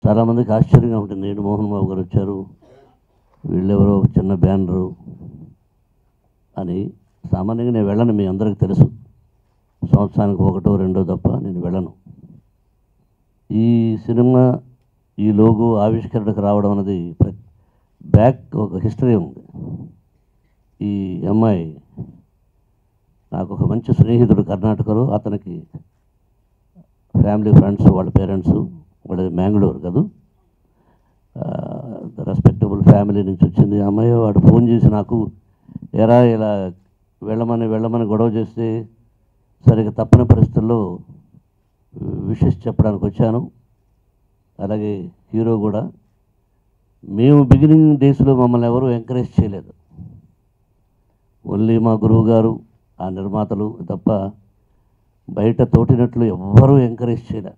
చాలామందికి ఆశ్చర్యంగా ఉంటుంది ఏంటి మోహన్ బాబు గారు వచ్చారు వీళ్ళెవరో ఒక చిన్న బ్యానరు అని సామాన్యంగా నేను వెళ్ళను మీ అందరికీ తెలుసు సంవత్సరానికి ఒకటో రెండో తప్ప నేను వెళ్ళను ఈ సినిమా ఈ లోగో ఆవిష్కరణకు రావడం అనేది ప్ర- బ్యాక్ ఒక హిస్టరీ ఉంది ఈ అమ్మాయి నాకు ఒక మంచి స్నేహితుడు కర్ణాటకలో అతనికి ఫ్యామిలీ ఫ్రెండ్స్ వాళ్ళ పేరెంట్స్ వాళ్ళది మ్యాంగ్లూరు కదా రెస్పెక్టబుల్ ఫ్యామిలీ నుంచి వచ్చింది ఆ అమ్మాయి వాడు ఫోన్ చేసి నాకు ఎరా ఇలా వెళ్ళమని వెళ్ళమని గొడవ చేస్తే సరిగ్గా తప్పని పరిస్థితుల్లో విషెస్ చెప్పడానికి వచ్చాను అలాగే హీరో కూడా మేము బిగినింగ్ డేస్లో మమ్మల్ని ఎవరు ఎంకరేజ్ చేయలేదు ఓన్లీ మా గురువు గారు ఆ నిర్మాతలు తప్ప బయట తోటినట్లు ఎవ్వరూ ఎంకరేజ్ చేయలేదు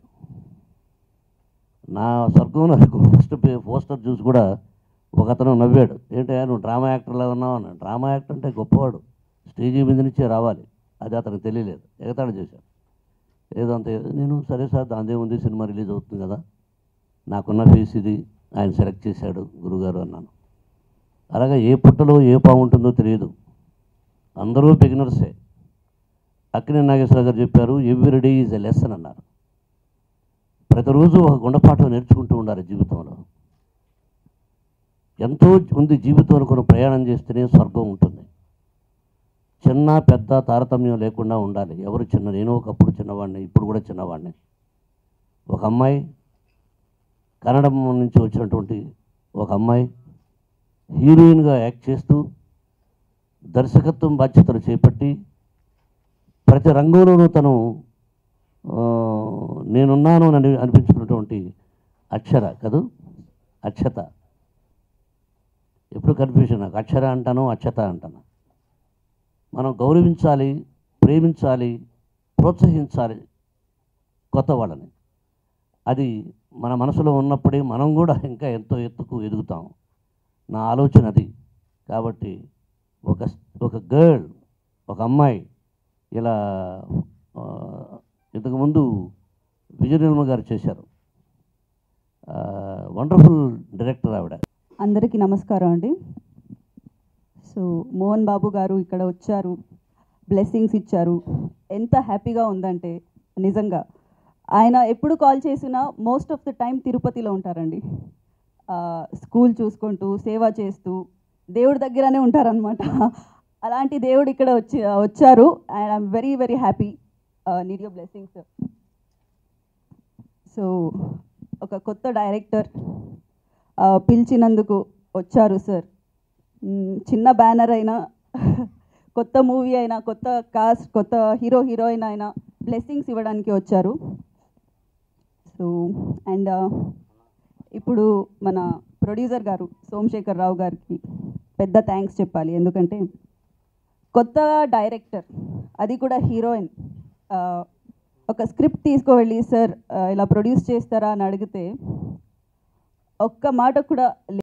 నా స్వర్గం నాకు ఫస్ట్ పోస్టర్ చూసి కూడా ఒక అతను నవ్వాడు ఏంటయ్యా నువ్వు డ్రామా యాక్టర్లా ఉన్నావు అన్న డ్రామా యాక్టర్ అంటే గొప్పవాడు స్టేజీ మీద నుంచే రావాలి అది అతనికి తెలియలేదు ఎగతాడు చేశాడు ఏదో అంత నేను సరే సార్ దాందే ఉంది సినిమా రిలీజ్ అవుతుంది కదా నాకున్న ఫీజు ఇది ఆయన సెలెక్ట్ చేశాడు గురుగారు అన్నాను అలాగే ఏ పుట్టలో ఏ పాము ఉంటుందో తెలియదు అందరూ బిగినర్సే అక్కినే నాగేశ్వర గారు చెప్పారు every day is a lesson అన్నారు ప్రతిరోజు ఒక గుణపాఠం నేర్చుకుంటూ ఉండాలి జీవితంలో ఎంతో ఉంది జీవితం అనుకుని ప్రయాణం చేస్తేనే స్వర్గం ఉంటుంది చిన్న పెద్ద తారతమ్యం లేకుండా ఉండాలి ఎవరు చిన్న నేను ఒకప్పుడు చిన్నవాడిని ఇప్పుడు కూడా చిన్నవాడిని ఒక అమ్మాయి కన్నడం నుంచి వచ్చినటువంటి ఒక అమ్మాయి హీరోయిన్గా యాక్ట్ చేస్తూ దర్శకత్వం బాధ్యతలు చేపట్టి ప్రతి రంగంలోనూ తను ఆ, నేనున్నాను అని అనిపించుకున్నటువంటి అక్షర కదూ అక్షత ఎప్పుడు కన్ఫ్యూజన్ నాకు అక్షర అంటాను అక్షత అంటాను మనం గౌరవించాలి ప్రేమించాలి ప్రోత్సహించాలి కొత్త వాళ్ళని అది మన మనసులో ఉన్నప్పుడే మనం కూడా ఇంకా ఎంతో ఎత్తుకు ఎదుగుతాం నా ఆలోచన అది కాబట్టి ఒక ఒక గర్ల్ ఒక అమ్మాయి ఇలా ఆ, ఇంతకుముందు విజయ నిర్మల్ గారు చేశారు వండర్ఫుల్ డైరెక్టర్ ఆవిడ అందరికీ నమస్కారం అండి సో మోహన్ బాబు గారు ఇక్కడ వచ్చారు బ్లెస్సింగ్స్ ఇచ్చారు ఎంత హ్యాపీగా ఉందంటే నిజంగా ఆయన ఎప్పుడు కాల్ చేసినా మోస్ట్ ఆఫ్ ద టైం తిరుపతిలో ఉంటారండి ఆ, స్కూల్ చూసుకుంటూ సేవ చేస్తూ దేవుడి దగ్గరనే ఉంటారనమాట అలాంటి దేవుడు ఇక్కడ వచ్చి వచ్చారు and I'm very very happy need your blessings so ఒక కొత్త డైరెక్టర్ ఆ, పిలిచినందుకు వచ్చారు సార్ మ్, చిన్న బ్యానర్ అయినా కొత్త మూవీ అయినా కొత్త కాస్ట్ కొత్త హీరో హీరోయిన్ అయినా బ్లెస్సింగ్స్ ఇవ్వడానికి వచ్చారు సో అండ్ ఇప్పుడు మన ప్రొడ్యూసర్ గారు సోమశేఖర్ రావు గారికి పెద్ద థ్యాంక్స్ చెప్పాలి ఎందుకంటే కొత్త డైరెక్టర్ అది కూడా హీరోయిన్ ఆ, ఒక స్క్రిప్ట్ తీసుకువెళ్ళి సార్ ఆ, ఇలా ప్రొడ్యూస్ చేస్తారా అని అడిగితే ఒక్క మాట కూడా